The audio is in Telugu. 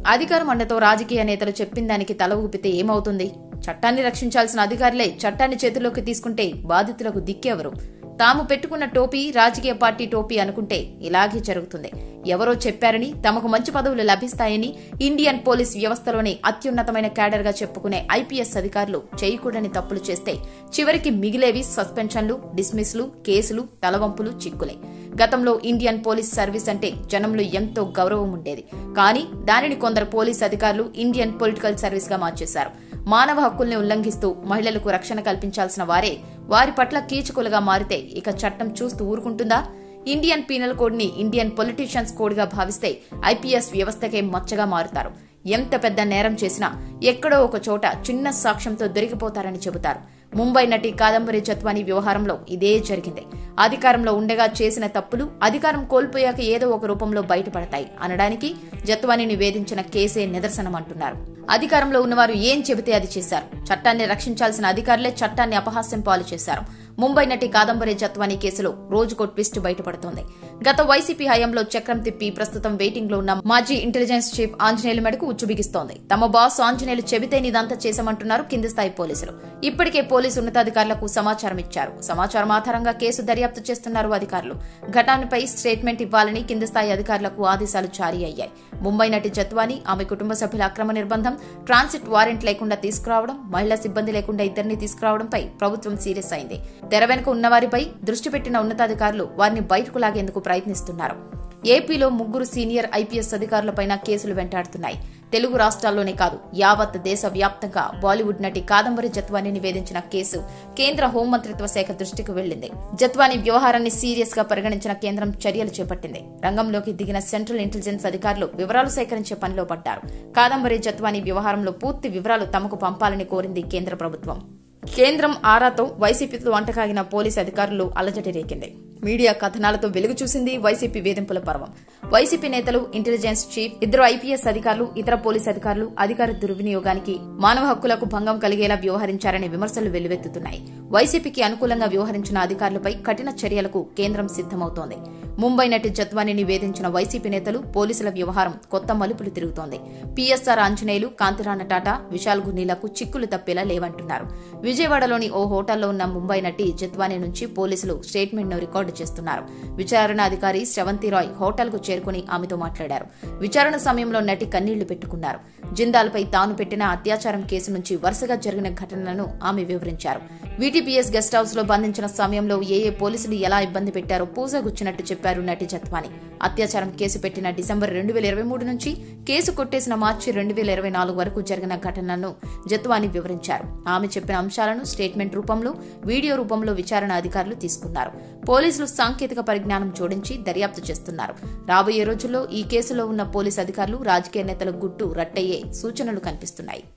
అధికారం అండతో రాజకీయ నేతలు చెప్పిన దానికి తల ఊపితే ఏమవుతుంది చట్టాన్ని రక్షించాల్సిన అధికారులే చట్టాన్ని చేతుల్లోకి తీసుకుంటే బాధితులకు దిక్కెవరు తాము పెట్టుకున్న టోపీ రాజకీయ పార్టీ టోపీ అనుకుంటే ఇలాగే జరుగుతుంది ఎవరో చెప్పారని తమకు మంచి పదవులు లభిస్తాయని ఇండియన్ పోలీస్ వ్యవస్థలోనే అత్యున్నతమైన క్యాడర్ గా చెప్పుకునే ఐపీఎస్ అధికారులు చేయకూడని తప్పులు చేస్తే చివరికి మిగిలేవి సస్పెన్షన్లు డిస్మిస్లు కేసులు తలవంపులు చిక్కులే గతంలో ఇండియన్ పోలీస్ సర్వీస్ అంటే జనంలో ఎంతో గౌరవం ఉండేది కానీ దానిని కొందరు పోలీస్ అధికారులు ఇండియన్ పొలిటికల్ సర్వీస్ గా మార్చేశారు మానవ హక్కుల్ని ఉల్లంఘిస్తూ మహిళలకు రక్షణ కల్పించాల్సిన వారే వారి పట్ల కీచకులుగా మారితే ఇక చట్టం చూస్తూ ఊరుకుంటుందా ఇండియన్ పీనల్ కోడ్ ని ఇండియన్ పొలిటీషియన్స్ కోడ్ గా భావిస్తే ఐపీఎస్ వ్యవస్థకే మచ్చగా మారుతారు ఎంత పెద్ద నేరం చేసినా ఎక్కడో ఒక చోట చిన్న సాక్ష్యంతో దొరికిపోతారని చెబుతారు ముంబై నటి కాదంబరి చత్వాని వ్యవహారంలో ఇదే జరిగింది అధికారంలో ఉండగా చేసిన తప్పులు అధికారం కోల్పోయాక ఏదో ఒక రూపంలో బయటపడతాయి అనడానికి జత్వానిని వేధించిన కేసే నిదర్శనం అంటున్నారు అధికారంలో ఉన్నవారు ఏం చెబితే అది చేశారు చట్టాన్ని రక్షించాల్సిన అధికారులే చట్టాన్ని అపహాస్యం పాలు చేశారు ముంబై నటి కాదంబరి జత్వాని కేసులో రోజుకో ట్విస్ట్ బయటపడుతోంది గత వైసీపీ హయాంలో చక్రం తిప్పి ప్రస్తుతం వెయిటింగ్ లో ఉన్న మాజీ ఇంటెలిజెన్స్ చీఫ్ ఆంజనేయుల మెడకు ఉచ్చుబిగిస్తోంది తమ బాస్ ఆంజనేయులు చెబితే ఇదంతా చేశామంటున్నారు కింది స్థాయి పోలీసులు ఇప్పటికే పోలీసు ఉన్నతాధికారులకు సమాచారం ఇచ్చారు సమాచారం ఆధారంగా కేసు దర్యాప్తు చేస్తున్నారు అధికారులు ఘటనపై స్టేట్మెంట్ ఇవ్వాలని కింది స్థాయి అధికారులకు ఆదేశాలు జారీ అయ్యాయి ముంబై నటి జత్వాని ఆమె కుటుంబ సభ్యుల అక్రమ నిర్బంధం ట్రాన్సిట్ వారెంట్ లేకుండా తీసుకురావడం మహిళా సిబ్బంది లేకుండా ఇద్దరిని తీసుకురావడంపై ప్రభుత్వం సీరియస్ అయింది తెర వెనుక ఉన్నవారిపై దృష్టి పెట్టిన ఉన్నతాధికారులు వారిని బయటకు లాగేందుకు ప్రయత్నిస్తున్నారు ఏపీలో ముగ్గురు సీనియర్ ఐపీఎస్ అధికారులపైన కేసులు వెంటాడుతున్నాయి తెలుగు రాష్ట్రాల్లోనే కాదు యావత్ దేశ వ్యాప్తంగా బాలీవుడ్ నటి కాదంబరి జత్వాని నివేదించిన కేసు కేంద్ర హోంమంత్రిత్వ శాఖ దృష్టికి వెళ్లింది జత్వాని వ్యవహారాన్ని సీరియస్ గా పరిగణించిన కేంద్రం చర్యలు చేపట్టింది రంగంలోకి దిగిన సెంట్రల్ ఇంటెలిజెన్స్ అధికారులు వివరాలు సేకరించే పనిలో పడ్డారు కాదంబరి జత్వాని వ్యవహారంలో పూర్తి వివరాలు తమకు పంపాలని కోరింది కేంద్ర ప్రభుత్వం కేంద్రం ఆరాతో వైసీపీతో వంటకాగిన పోలీసు అధికారులు అలజడి రేకింది మీడియా కథనాలతో వెలుగు చూసింది వైసీపీ వేధింపుల పర్వం వైసీపీ నేతలు ఇంటెలిజెన్స్ చీఫ్ ఇద్దరు ఐపీఎస్ అధికారులు ఇతర పోలీసు అధికారులు అధికార దుర్వినియోగానికి మానవ హక్కులకు భంగం కలిగేలా వ్యవహరించారనే విమర్శలు వెల్లువెత్తుతున్నాయి వైసీపీకి అనుకూలంగా వ్యవహరించిన అధికారులపై కఠిన చర్యలకు కేంద్రం సిద్దమవుతోంది ముంబై నటి జత్వానిని వేధించిన వైసీపీ నేతలు పోలీసుల వ్యవహారం కొత్త మలుపులు తిరుగుతోంది పీఎస్ఆర్ ఆంజనేయులు కాంతిరాణ టాటా విశాల్ గున్నీలకు చిక్కులు తప్పేలా లేవంటున్నారు విజయవాడలోని ఓ హోటల్లో ఉన్న ముంబై నటి జత్వాని నుంచి పోలీసులు స్టేట్మెంట్ ను రికార్డు చేస్తున్నారు విచారణ అధికారి శ్రవంతి రాయ్ హోటల్ కు చేరుకుని ఆమెతో మాట్లాడారు విచారణ సమయంలో నటి కన్నీళ్లు పెట్టుకున్నారు జిందాల్పై తాను పెట్టిన అత్యాచారం కేసు నుంచి వరుసగా జరిగిన ఘటనలను ఆమె వివరించారు వీటీపీఎస్ గెస్ట్ హౌస్ లో బంధించిన సమయంలో ఏ ఏ పోలీసులు ఎలా ఇబ్బంది పెట్టారో పూజగుచ్చినట్టు చెప్పారు నటి జత్వాని అత్యాచారం కేసు పెట్టిన డిసెంబర్ రెండు వేల ఇరవై మూడు నుంచి కేసు కొట్టేసిన మార్చి రెండు వేల ఇరవై నాలుగు వరకు జరిగిన ఘటనలను జత్వాని వివరించారు ఆమె చెప్పిన అంశాలను స్టేట్మెంట్ రూపంలో వీడియో రూపంలో విచారణ అధికారులు తీసుకున్నారు పోలీసులు సాంకేతిక పరిజ్ఞానం జోడించి దర్యాప్తు చేస్తున్నారు రాబోయే రోజుల్లో ఈ కేసులో ఉన్న పోలీసు అధికారులు రాజకీయ నేతల గుట్టు రట్టయ్యే సూచనలు కనిపిస్తున్నాయి